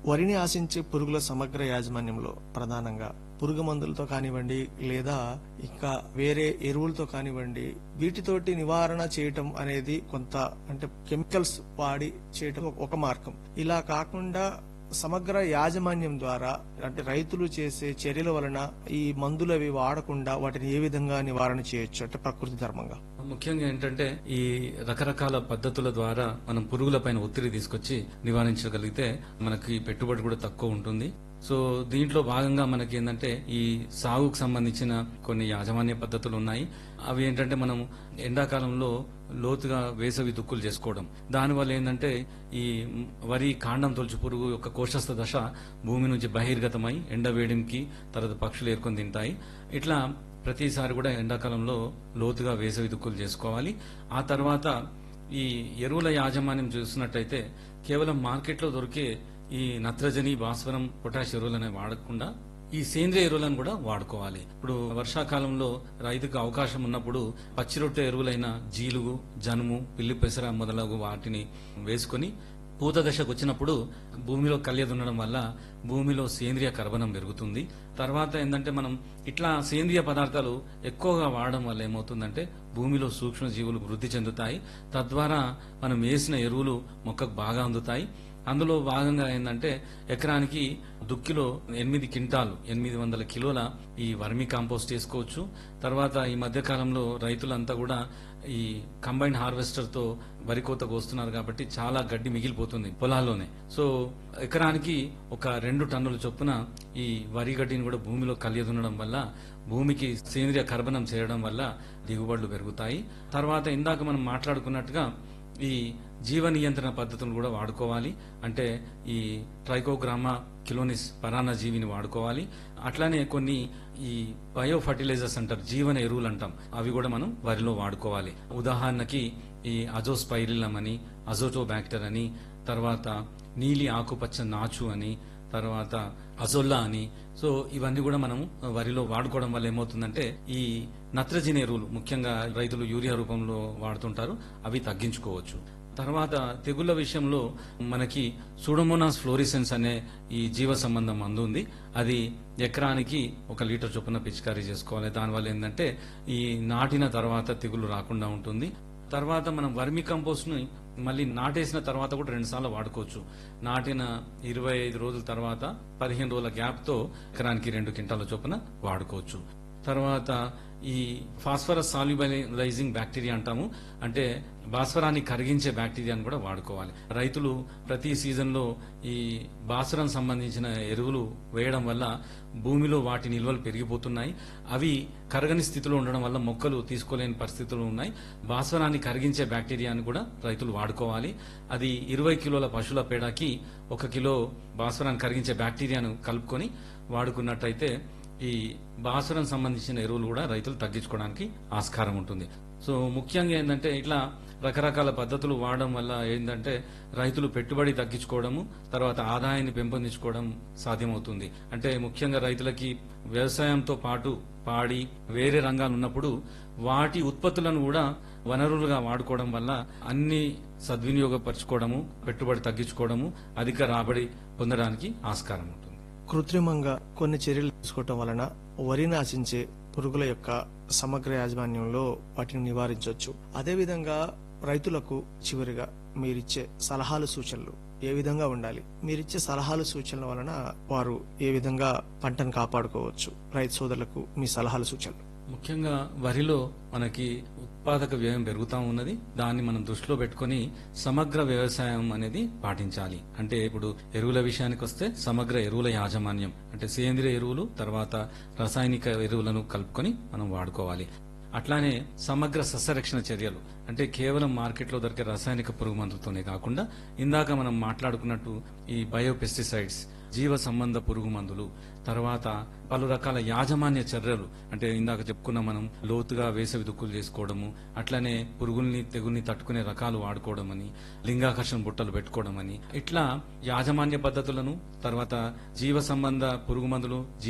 వరిని ఆశించే పురుగుల సమగ్ర యాజమాన్యంలో ప్రధానంగా పురుగు మందులతో కానివ్వండి లేదా ఇంకా వేరే ఎరువులతో కానివ్వండి వీటితోటి నివారణ చేయటం అనేది కొంత అంటే కెమికల్స్ వాడి చేయటం ఒక మార్గం ఇలా కాకుండా సమగ్ర యాజమాన్యం ద్వారా అంటే రైతులు చేసే చర్యల వలన ఈ మందులు అవి వాడకుండా వాటిని ఏ విధంగా నివారణ చేయొచ్చు అంటే ప్రకృతి ధర్మంగా ముఖ్యంగా ఏంటంటే ఈ రకరకాల పద్ధతుల ద్వారా మనం పురుగుల పైన ఒత్తిడి తీసుకొచ్చి నివారించగలిగితే మనకి పెట్టుబడి కూడా తక్కువ ఉంటుంది సో దీంట్లో భాగంగా మనకి ఏంటంటే ఈ సాగుకు సంబంధించిన కొన్ని యాజమాన్య పద్ధతులు ఉన్నాయి అవి ఏంటంటే మనం ఎండాకాలంలో లోతుగా వేసవి దుక్కులు చేసుకోవడం దానివల్ల ఏంటంటే ఈ వరి కాండం తొలచు పురుగు యొక్క కోశస్థ దశ భూమి నుంచి బహిర్గతమై ఎండ వేడికి తర్వాత పక్షులు ఏరుకొని తింటాయి ఇట్లా ప్రతిసారి కూడా ఎండాకాలంలో లోతుగా వేసవి దుక్కులు చేసుకోవాలి ఆ తర్వాత ఈ ఎరువుల యాజమాన్యం చూసినట్టయితే కేవలం మార్కెట్లో దొరికే ఈ నత్రజని భాస్వరం పొటాష్ ఎరువులనే వాడకుండా ఈ సేంద్రియ ఎరువులను కూడా వాడుకోవాలి ఇప్పుడు వర్షాకాలంలో రైతుకు అవకాశం ఉన్నప్పుడు పచ్చి రొట్టె ఎరువులైన జీలుగు జనుము పిల్లి పెసర మొదలగు వాటిని వేసుకొని పూత దశకు వచ్చినప్పుడు భూమిలో కళ్య దున్నడం వల్ల భూమిలో సేంద్రియ కర్బనం పెరుగుతుంది తర్వాత ఏంటంటే మనం ఇట్లా సేంద్రియ పదార్థాలు ఎక్కువగా వాడడం వల్ల ఏమవుతుందంటే భూమిలో సూక్ష్మ జీవులు వృద్ధి చెందుతాయి తద్వారా మనం వేసిన ఎరువులు మొక్కకు బాగా అందుతాయి అందులో భాగంగా ఏంటంటే ఎకరానికి దుక్కిలో ఎనిమిది క్వింటాలు ఎనిమిది వందల కిలోల ఈ వర్మి కాంపోస్ట్ వేసుకోవచ్చు తర్వాత ఈ మధ్య కాలంలో రైతులంతా కూడా ఈ కంబైన్ హార్వెస్టర్ తో వరి కోత కోస్తున్నారు కాబట్టి చాలా గడ్డి మిగిలిపోతుంది పొలాల్లోనే సో ఎకరానికి ఒక రెండు టన్నుల చొప్పున ఈ వరి గడ్డిని కూడా భూమిలో కలియదున్నడం వల్ల భూమికి సేంద్రియ కర్బనం చేయడం వల్ల దిగుబడులు పెరుగుతాయి తర్వాత ఇందాక మనం మాట్లాడుకున్నట్టుగా ఈ జీవ నియంత్రణ పద్ధతులు కూడా వాడుకోవాలి అంటే ఈ ట్రైకోగ్రామా కిలోనిస్ పరాన్న జీవిని వాడుకోవాలి అట్లానే కొన్ని ఈ బయో ఫర్టిలైజర్స్ అంటారు జీవన ఎరువులు అంటాం అవి కూడా మనం వరిలో వాడుకోవాలి ఉదాహరణకి ఈ అజోస్పైరిలం అని అజోటో బ్యాక్టర్ అని తర్వాత నీలి ఆకుపచ్చ నాచు అని తర్వాత అజొల్లా అని సో ఇవన్నీ కూడా మనం వరిలో వాడుకోవడం వల్ల ఏమవుతుందంటే ఈ నత్రజని ఎరువులు ముఖ్యంగా రైతులు యూరియా రూపంలో వాడుతుంటారు అవి తగ్గించుకోవచ్చు తర్వాత తెగుళ్ల విషయంలో మనకి సూడోమోనాస్ ఫ్లోరిసెన్స్ అనే ఈ జీవ సంబంధం మందు ఉంది అది ఎకరానికి ఒక లీటర్ చొప్పున పిచికారీ చేసుకోవాలి దానివల్ల ఏంటంటే ఈ నాటిన తర్వాత తెగులు రాకుండా ఉంటుంది తర్వాత మనం వర్మి కంపోస్ట్ ని మళ్ళీ నాటేసిన తర్వాత కూడా రెండు సార్లు వాడుకోవచ్చు నాటిన ఇరవై ఐదు రోజుల తర్వాత పదిహేను రోజుల గ్యాప్ తో ఎకరానికి రెండు క్వింటాల చొప్పున వాడుకోవచ్చు తర్వాత ఈ ఫాస్ఫరస్ సాల్యుబలైజింగ్ బ్యాక్టీరియా అంటాము అంటే భాస్వరాన్ని కరిగించే బ్యాక్టీరియాని కూడా వాడుకోవాలి రైతులు ప్రతి సీజన్ లో ఈ భాస్వరం సంబంధించిన ఎరువులు వేయడం వల్ల భూమిలో వాటి నిల్వలు పెరిగిపోతున్నాయి అవి కరగని స్థితిలో ఉండడం వల్ల మొక్కలు తీసుకోలేని పరిస్థితులు ఉన్నాయి భాస్వరాన్ని కరిగించే బ్యాక్టీరియాని కూడా రైతులు వాడుకోవాలి అది ఇరవై కిలోల పశువుల పేడకి ఒక కిలో భాస్వరాన్ని కరిగించే బ్యాక్టీరియాను కలుపుకొని వాడుకున్నట్టయితే ఈ భాస్వరం సంబంధించిన ఎరువులు కూడా రైతులు తగ్గించుకోవడానికి ఆస్కారం ఉంటుంది సో ముఖ్యంగా ఏంటంటే ఇట్లా రకరకాల పద్ధతులు వాడడం వల్ల ఏంటంటే రైతులు పెట్టుబడి తగ్గించుకోవడము తర్వాత ఆదాయాన్ని పెంపొందించుకోవడం సాధ్యమవుతుంది అంటే ముఖ్యంగా రైతులకి వ్యవసాయంతో పాటు పాడి వేరే రంగాలు ఉన్నప్పుడు వాటి ఉత్పత్తులను కూడా వనరులుగా వాడుకోవడం వల్ల అన్ని సద్వినియోగపరచుకోవడము పెట్టుబడి తగ్గించుకోవడము అధిక రాబడి పొందడానికి ఆస్కారం ఉంటుంది కృత్రిమంగా కొన్ని చర్యలు తీసుకోవటం వలన వరిని ఆశించే పురుగుల యొక్క సమగ్ర యాజమాన్యంలో వాటిని నివారించవచ్చు అదేవిధంగా రైతులకు చివరిగా మీరిచ్చే సలహాలు సూచనలు ఏ విధంగా ఉండాలి మీరిచ్చే సలహాలు సూచనల వలన వారు ఏ విధంగా పంటను కాపాడుకోవచ్చు రైతు సోదరులకు మీ సలహాలు సూచనలు ముఖ్యంగా వరిలో మనకి ఉత్పాదక వ్యయం పెరుగుతా ఉన్నది దాన్ని మనం దృష్టిలో పెట్టుకొని సమగ్ర వ్యవసాయం అనేది పాటించాలి అంటే ఇప్పుడు ఎరువుల విషయానికి వస్తే సమగ్ర ఎరువుల యాజమాన్యం అంటే సేంద్రియ ఎరువులు తర్వాత రాసాయనిక ఎరువులను కలుపుకొని మనం వాడుకోవాలి అట్లానే సమగ్ర సస్యరక్షణ చర్యలు అంటే కేవలం మార్కెట్లో దొరికే రాసాయనిక పురుగు మందులతోనే కాకుండా ఇందాక మనం మాట్లాడుకున్నట్టు ఈ బయోపెస్టిసైడ్స్ జీవ సంబంధ పురుగు మందులు తర్వాత పలు రకాల యాజమాన్య చర్యలు అంటే ఇందాక చెప్పుకున్న మనం లోతుగా వేసవి దుక్కులు చేసుకోవడము అట్లనే పురుగుల్ని తెగుల్ని తట్టుకునే రకాలు వాడుకోవడం అని లింగాకర్షణ బుట్టలు పెట్టుకోవడం అని ఇట్లా యాజమాన్య పద్ధతులను తర్వాత జీవ సంబంధ పురుగు మందులు